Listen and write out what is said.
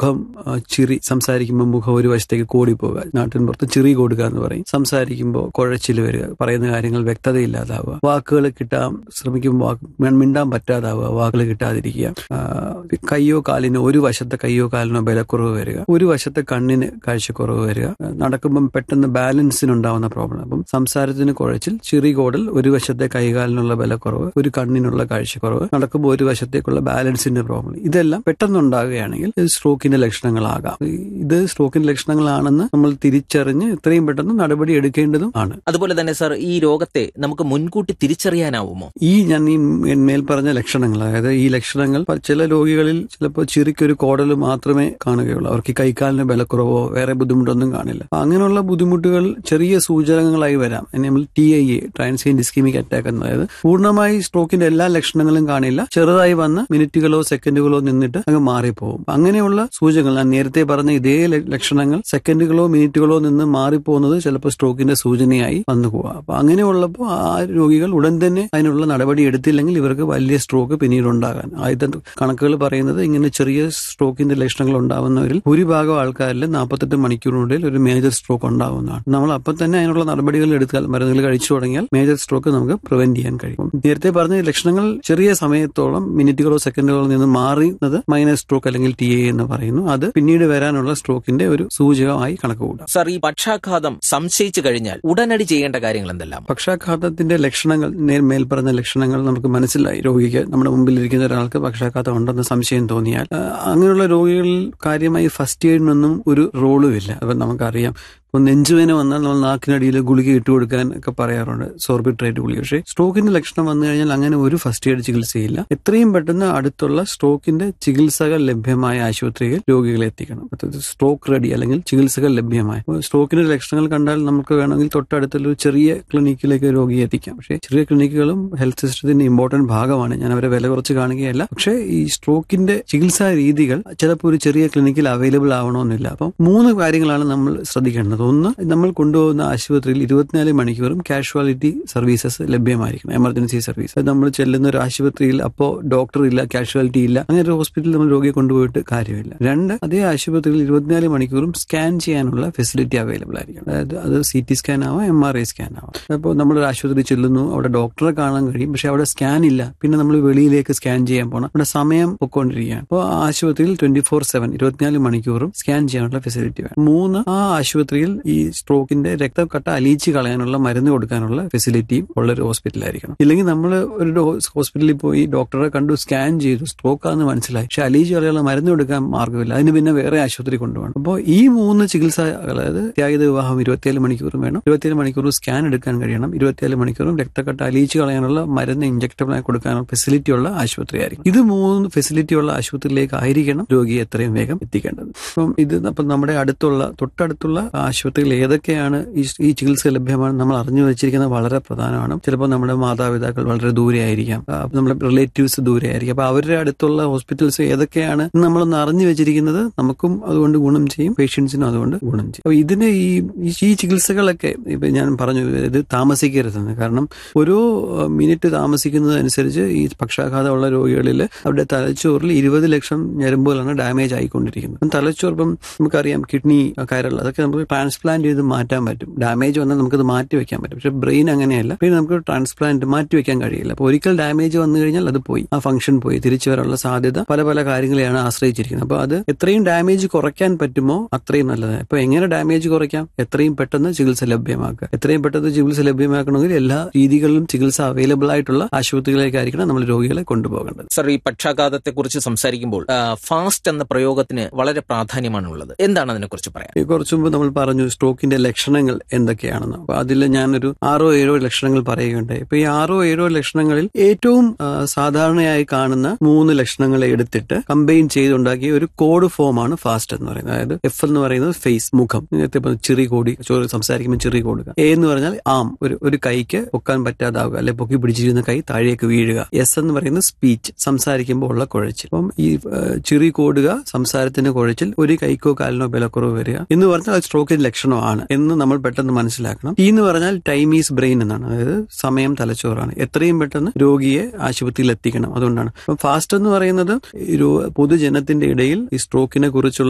മുഖം ആ, ചിരി സംസാരിക്കുമ്പോൾ മുഖം ഒരു വശത്തേക്ക് കോടി പോകുക നാട്ടിൻ പുറത്ത് ചിറി കൊടുക്കുക എന്ന് പറയും സംസാരിക്കുമ്പോൾ കുഴച്ചിൽ വരിക പറയുന്ന കാര്യങ്ങൾ വ്യക്തതയില്ലാതാവുക വാക്കുകൾ കിട്ടാൻ ശ്രമിക്കുമ്പോൾ വാക്ക് മിണ്ടാൻ പറ്റാതാവുക വാക്കുകൾ കിട്ടാതിരിക്കുക ആ, കയ്യോ കാലിനോ ഒരു വശത്തെ കയ്യോ കാലിനോ ബലക്കുറവ് വരിക ഒരു വശത്തെ കണ്ണിന് കാഴ്ചക്കുറവ് വരിക നടക്കുമ്പം പെട്ടെന്ന് ബാലൻസിനുണ്ടാവുന്ന പ്രോബ്ലം അപ്പം സംസാരത്തിന് കുഴച്ചിൽ ചിറി കോടൽ ഒരു വശത്തെ കൈകാലിനുള്ള ബലക്കുറവ് ഒരു കണ്ണിനുള്ള കാഴ്ചക്കുറവ് നടക്കുമ്പോൾ ഒരു വശത്തേക്കുള്ള ബാലൻസിന്റെ പ്രോബ്ലം ഇതെല്ലാം പെട്ടെന്ന് ഉണ്ടാകുകയാണെങ്കിൽ ഇത് സ്ട്രോക്കിന്റെ ലക്ഷണങ്ങളാകാം ഇത് സ്ട്രോക്കിന്റെ ലക്ഷണങ്ങളാണെന്ന് നമ്മൾ തിരിച്ചറിഞ്ഞ് എത്രയും പെട്ടെന്ന് നടപടി എടുക്കേണ്ടതും ആണ് അതുപോലെ തന്നെ സർ ഈ രോഗത്തെ നമുക്ക് മുൻകൂട്ടി തിരിച്ചറിയാനാവുമോ ഈ ഞാൻ ഈ മേൽ പറഞ്ഞ ലക്ഷണങ്ങൾ അതായത് ഈ ലക്ഷണങ്ങൾ പ- ചില രോഗികളിൽ ചിലപ്പോൾ ചിരിക്കൊരു കോടൽ മാത്രമേ കാണുകയുള്ളൂ അവർക്ക് ഈ കൈക്കാലിന് ബലക്കുറവോ വേറെ ബുദ്ധിമുട്ടൊന്നും കാണില്ല അപ്പൊ അങ്ങനെയുള്ള ബുദ്ധിമുട്ടുകൾ ചെറിയ സൂചകങ്ങളായി വരാം അതിനെ നമ്മൾ T I A transient ischemic attack എന്ന് അതായത് പൂർണ്ണമായി സ്ട്രോക്കിന്റെ എല്ലാ ലക്ഷണങ്ങളും കാണില്ല ചെറുതായി വന്ന് മിനിറ്റുകളോ സെക്കൻഡുകളോ നിന്നിട്ട് അങ്ങ് മാറിപ്പോകും അങ്ങനെയുള്ള സൂചകങ്ങൾ ഞാൻ നേരത്തെ പറഞ്ഞ ഇതേ ല- ലക്ഷണങ്ങൾ സെക്കൻഡുകളോ മിനിറ്റുകളോ നിന്ന് മാറിപ്പോകുന്നത് ചിലപ്പോൾ സ്ട്രോക്കിന്റെ സൂചനയായി വന്നു പോവാം അപ്പൊ അങ്ങനെയുള്ളപ്പോൾ ആ രോഗികൾ ഉടൻ തന്നെ അതിനുള്ള നടപടി എടുത്തില്ലെങ്കിൽ ഇവർക്ക് വലിയ സ്ട്രോക്ക് പിന്നീട് ഉണ്ടാകാൻ ആദ്യത്തെ കണക്കുകൾ പറയുന്നത് ഇങ്ങനെ ചെറിയ സ്ട്രോക്കിന്റെ ലക്ഷണങ്ങൾ ഉണ്ടാവുന്നവരിൽ ഭൂരിഭാഗം ആൾക്കാരിൽ നാൽപ്പത്തെട്ട് മണിക്കൂറിനുള്ളിൽ ഒരു മേജർ സ്ട്രോക്ക് ഉണ്ടാവുന്നതാണ് നമ്മൾ അപ്പം തന്നെ അതിനുള്ള നടപടികൾ എടുത്താൽ മരുന്നുകൾ കഴിച്ചു തുടങ്ങിയാൽ മേജർ സ്ട്രോക്ക് നമുക്ക് പ്രിവെന്റ് ചെയ്യാൻ കഴിയും നേരത്തെ പറഞ്ഞ ഈ ലക്ഷണങ്ങൾ ചെറിയ സമയത്തോളം മിനിറ്റുകളോ സെക്കൻഡുകളോ നിന്ന് മാറുന്നത് മൈനർ സ്ട്രോക്ക് അല്ലെങ്കിൽ ടി എ എന്ന് പറയുന്നു അത് പിന്നീട് വരാനുള്ള സ്ട്രോക്കിന്റെ ഒരു സൂചകമായി കണക്കുകൂടാം സർ ഈ പക്ഷാഘാതം സംശയിച്ചു കഴിഞ്ഞാൽ ഉടനടി ചെയ്യേണ്ട കാര്യങ്ങൾ എന്തെല്ലാം പക്ഷാഘാതത്തിന്റെ ലക്ഷണങ്ങൾ നേർ മേൽ പറഞ്ഞ ലക്ഷണങ്ങൾ നമുക്ക് മനസ്സിലായി രോഗിക്ക് നമ്മുടെ മുമ്പിലിരിക്കുന്ന ഒരാൾക്ക് പക്ഷാഘാതം ഉണ്ടെന്ന് സംശയം തോന്നിയാൽ ആ, അങ്ങനെയുള്ള രോഗികളിൽ കാര്യമായി ഫസ്റ്റ് എയ്ഡിനൊന്നും ഒരു റോളും ഇല്ല അപ്പം നമുക്കറിയാം ഇപ്പോൾ നെഞ്ചുവേന വന്നാൽ നമ്മൾ നാക്കിനടിയിൽ ഗുളിക ഇട്ട് കൊടുക്കാൻ ഒക്കെ പറയാറുണ്ട് സോർബിട്രേറ്റ് ഗുളിക പക്ഷേ സ്ട്രോക്കിന്റെ ലക്ഷണം വന്നു കഴിഞ്ഞാൽ അങ്ങനെ ഒരു ഫസ്റ്റ് എയ്ഡ് ചികിത്സയില്ല എത്രയും പെട്ടെന്ന് അടുത്തുള്ള സ്ട്രോക്കിന്റെ ചികിത്സകൾ ലഭ്യമായ ആശുപത്രിയിൽ രോഗികളെ എത്തിക്കണം അതായത് സ്ട്രോക്ക് റെഡി അല്ലെങ്കിൽ ചികിത്സകൾ ലഭ്യമായ അപ്പോൾ സ്ട്രോക്കിന്റെ ലക്ഷണങ്ങൾ കണ്ടാൽ നമുക്ക് വേണമെങ്കിൽ തൊട്ടടുത്തുള്ള ഒരു ചെറിയ ക്ലിനിക്കിലേക്ക് രോഗിയെ എത്തിക്കാം പക്ഷേ ചെറിയ ക്ലിനിക്കുകളും ഹെൽത്ത് സിസ്റ്റത്തിന്റെ ഇമ്പോർട്ടന്റ് ഭാഗമാണ് ഞാൻ അവരെ വില കുറച്ച് കാണുകയല്ല പക്ഷേ ഈ സ്ട്രോക്കിന്റെ ചികിത്സാ രീതികൾ ചിലപ്പോൾ ഒരു ചെറിയ ക്ലിനിക്കിൽ അവൈലബിൾ ആവണമെന്നില്ല അപ്പം മൂന്ന് കാര്യങ്ങളാണ് നമ്മൾ ശ്രദ്ധിക്കേണ്ടത് ഒന്ന് നമ്മൾ കൊണ്ടുപോകുന്ന ആശുപത്രിയിൽ ഇരുപത്തിനാല് മണിക്കൂറും കാഷ്വാലിറ്റി സർവീസസ് ലഭ്യമായിരിക്കണം എമർജൻസി സർവീസ് അത് നമ്മൾ ചെല്ലുന്ന ഒരു ആശുപത്രിയിൽ അപ്പോൾ ഡോക്ടർ ഇല്ല കാഷ്വാലിറ്റി ഇല്ല അങ്ങനെ ഒരു ഹോസ്പിറ്റലിൽ നമ്മൾ രോഗിയെ കൊണ്ടുപോയിട്ട് കാര്യമില്ല രണ്ട് അതേ ആശുപത്രിയിൽ ഇരുപത്തിനാല് മണിക്കൂറും സ്കാൻ ചെയ്യാനുള്ള ഫെസിലിറ്റി അവൈലബിൾ ആയിരിക്കണം അതായത് അത് സി ടി സ്കാൻ ആവാം എം ആർ ഐ സ്കാൻ ആവാം അപ്പോൾ നമ്മൾ ഒരു ആശുപത്രി ചെല്ലുന്നു അവിടെ ഡോക്ടറെ കാണാൻ കഴിയും പക്ഷെ അവിടെ സ്കാൻ ഇല്ല പിന്നെ നമ്മൾ വെളിയിലേക്ക് സ്കാൻ ചെയ്യാൻ പോകണം അവിടെ സമയം പൊക്കോണ്ടിരിക്കുകയാണ് അപ്പോൾ ആ ആശുപത്രിയിൽ ട്വന്റി ഫോർ സെവൻ ഇരുപത്തിനാല് മണിക്കൂറും സ്കാൻ ചെയ്യാനുള്ള ഫെസിലിറ്റി വേണം മൂന്ന് ആ ആശുപത്രിയിൽ ഈ സ്ട്രോക്കിന്റെ രക്തക്കട്ട അലിയിച്ച് കളയാനുള്ള മരുന്ന് കൊടുക്കാനുള്ള ഫെസിലിറ്റിയും ഉള്ള ഒരു ഹോസ്പിറ്റലായിരിക്കണം ഇല്ലെങ്കിൽ നമ്മൾ ഒരു ഡോ- ഹോസ്പിറ്റലിൽ പോയി ഡോക്ടറെ കണ്ടു സ്കാൻ ചെയ്തു സ്ട്രോക്ക് ആണെന്ന് മനസ്സിലായി പക്ഷെ അലിയിച്ച് കളയാനുള്ള മരുന്ന് കൊടുക്കാൻ മാർഗ്ഗമില്ല അതിന് പിന്നെ വേറെ ആശുപത്രി കൊണ്ടുപോകണം അപ്പോൾ ഈ മൂന്ന് ചികിത്സ അതായത് ത്യാഗിത വിവാഹം ഇരുപത്തിയേഴ് മണിക്കൂറും വേണം ഇരുപത്തിയേഴ് മണിക്കൂർ സ്കാൻ എടുക്കാൻ കഴിയണം ഇരുപത്തിയേഴ് മണിക്കൂറും രക്തക്കട്ട അലിയിച്ച് കളയാനുള്ള മരുന്ന് ഇഞ്ചക്റ്റബിളായി കൊടുക്കാനുള്ള ഫെസിലിറ്റി ഉള്ള ആശുപത്രി ആയിരിക്കും ഇത് മൂന്ന് ഫെസിലിറ്റി ഉള്ള ആശുപത്രിയിലേക്ക് ആയിരിക്കണം രോഗിയെ എത്രയും വേഗം എത്തിക്കേണ്ടത് അപ്പം ഇത് അപ്പം നമ്മുടെ അടുത്തുള്ള തൊട്ടടുത്തുള്ള ആശുപത്രികൾ ഏതൊക്കെയാണ് ഈ ഈ ചികിത്സ ലഭ്യമാണ് നമ്മൾ അറിഞ്ഞു വെച്ചിരിക്കുന്നത് വളരെ പ്രധാനമാണ് ചിലപ്പോൾ നമ്മുടെ മാതാപിതാക്കൾ വളരെ ദൂരെ ആയിരിക്കാം ആ, നമ്മുടെ റിലേറ്റീവ്സ് ദൂരെ ആയിരിക്കും അപ്പൊ അവരുടെ അടുത്തുള്ള ഹോസ്പിറ്റൽസ് ഏതൊക്കെയാണ് എന്ന് നമ്മളൊന്ന് അറിഞ്ഞു വെച്ചിരിക്കുന്നത് നമുക്കും അതുകൊണ്ട് ഗുണം ചെയ്യും പേഷ്യൻസിനും അതുകൊണ്ട് ഗുണം ചെയ്യും അപ്പൊ ഇതിന് ഈ ഈ- ഈ ചികിത്സകളൊക്കെ ഇപ്പൊ ഞാൻ പറഞ്ഞു ഇത് താമസിക്കരുതെന്ന് കാരണം ഓരോ അഹ്, മിനിറ്റ് താമസിക്കുന്നതനുസരിച്ച് ഈ പക്ഷാഘാതമുള്ള രോഗികളിൽ അവരുടെ തലച്ചോറിൽ ഇരുപത് ലക്ഷം ഞരമ്പുകളാണ് ഡാമേജ് ആയിക്കൊണ്ടിരിക്കുന്നത് തലച്ചോർ ഇപ്പം നമുക്കറിയാം കിഡ്നി കയറുള്ള അതൊക്കെ നമുക്ക് ട്രാൻസ്പ്ലാന്റ് ചെയ്ത് മാറ്റാൻ പറ്റും ഡാമേജ് വന്നാൽ നമുക്കത് മാറ്റി വെക്കാൻ പറ്റും പക്ഷെ ബ്രെയിൻ അങ്ങനെയല്ല പിന്നെ നമുക്ക് ട്രാൻസ്പ്ലാന്റ് മാറ്റി വെക്കാൻ കഴിയില്ല അപ്പോൾ ഒരിക്കൽ ഡാമേജ് വന്നു കഴിഞ്ഞാൽ അത് പോയി ആ ഫംഗ്ഷൻ പോയി തിരിച്ചു വരാനുള്ള സാധ്യത പല പല കാര്യങ്ങളെയാണ് ആശ്രയിച്ചിരിക്കുന്നത് അപ്പോൾ അത് എത്രയും ഡാമേജ് കുറയ്ക്കാൻ പറ്റുമോ അത്രയും നല്ലത് അപ്പോൾ എങ്ങനെ ഡാമേജ് കുറയ്ക്കാം എത്രയും പെട്ടെന്ന് ചികിത്സ ലഭ്യമാക്കുക എത്രയും പെട്ടെന്ന് ചികിത്സ ലഭ്യമാക്കണമെങ്കിൽ എല്ലാ രീതികളിലും ചികിത്സ അവൈലബിൾ ആയിട്ടുള്ള ആശുപത്രികളിലേക്കായിരിക്കണം നമ്മൾ രോഗികളെ കൊണ്ടുപോകേണ്ടത് സർ ഈ പക്ഷാഘാതത്തെ കുറിച്ച് സംസാരിക്കുമ്പോൾ ഫാസ്റ്റ് എന്ന പ്രയോഗത്തിന് വളരെ പ്രാധാന്യമാണുള്ളത് എന്താണ് അതിനെക്കുറിച്ച് പറയാൻ ഈ കുറച്ചു മുമ്പ് നമ്മൾ പറഞ്ഞു സ്ട്രോക്കിന്റെ ലക്ഷണങ്ങൾ എന്തൊക്കെയാണെന്ന് അപ്പൊ അതിൽ ഞാനൊരു ആറോ ഏഴോ ലക്ഷണങ്ങൾ പറയുകയുണ്ടായി ഇപ്പൊ ഈ ആറോ ഏഴോ ലക്ഷണങ്ങളിൽ ഏറ്റവും ആ, സാധാരണയായി കാണുന്ന മൂന്ന് ലക്ഷണങ്ങളെ എടുത്തിട്ട് കമ്പൈൻ ചെയ്തുണ്ടാക്കിയ ഒരു കോഡ് ഫോമാണ് ഫാസ്റ്റ് എന്ന് പറയുന്നത് അതായത് എഫ് എന്ന് പറയുന്നത് ഫേസ് മുഖം നേരത്തെ ഇപ്പൊ ചിറി കോടി ചോറ് സംസാരിക്കുമ്പോൾ ചിറി കൊടുക്കുക എ എന്ന് പറഞ്ഞാൽ ആം ഒരു ഒരു കൈക്ക് പൊക്കാൻ പറ്റാതാവുക അല്ലെ പൊക്കി പിടിച്ചിരുന്ന കൈ താഴേക്ക് വീഴുക എസ് എന്ന് പറയുന്നത് സ്പീച്ച് സംസാരിക്കുമ്പോൾ ഉള്ള കുഴച്ചിൽ അപ്പം ഈ ആ, ചിറി കോടുക സംസാരത്തിന്റെ കുഴച്ചിൽ ഒരു കൈക്കോ കാലിനോ ബലക്കുറവ് വരിക എന്ന് പറഞ്ഞാൽ അത് സ്ട്രോക്കിന്റെ ലക്ഷണമാണ് എന്ന് നമ്മൾ പെട്ടെന്ന് മനസ്സിലാക്കണം ഈ എന്ന് പറഞ്ഞാൽ ടൈം ഈസ് ബ്രെയിൻ എന്നാണ് അതായത് സമയം തലച്ചോറാണ് എത്രയും പെട്ടെന്ന് രോഗിയെ ആശുപത്രിയിൽ എത്തിക്കണം അതുകൊണ്ടാണ് അപ്പം ഫാസ്റ്റ് എന്ന് പറയുന്നത് ഈ രോ- പൊതുജനത്തിന്റെ ഇടയിൽ ഈ സ്ട്രോക്കിനെ കുറിച്ചുള്ള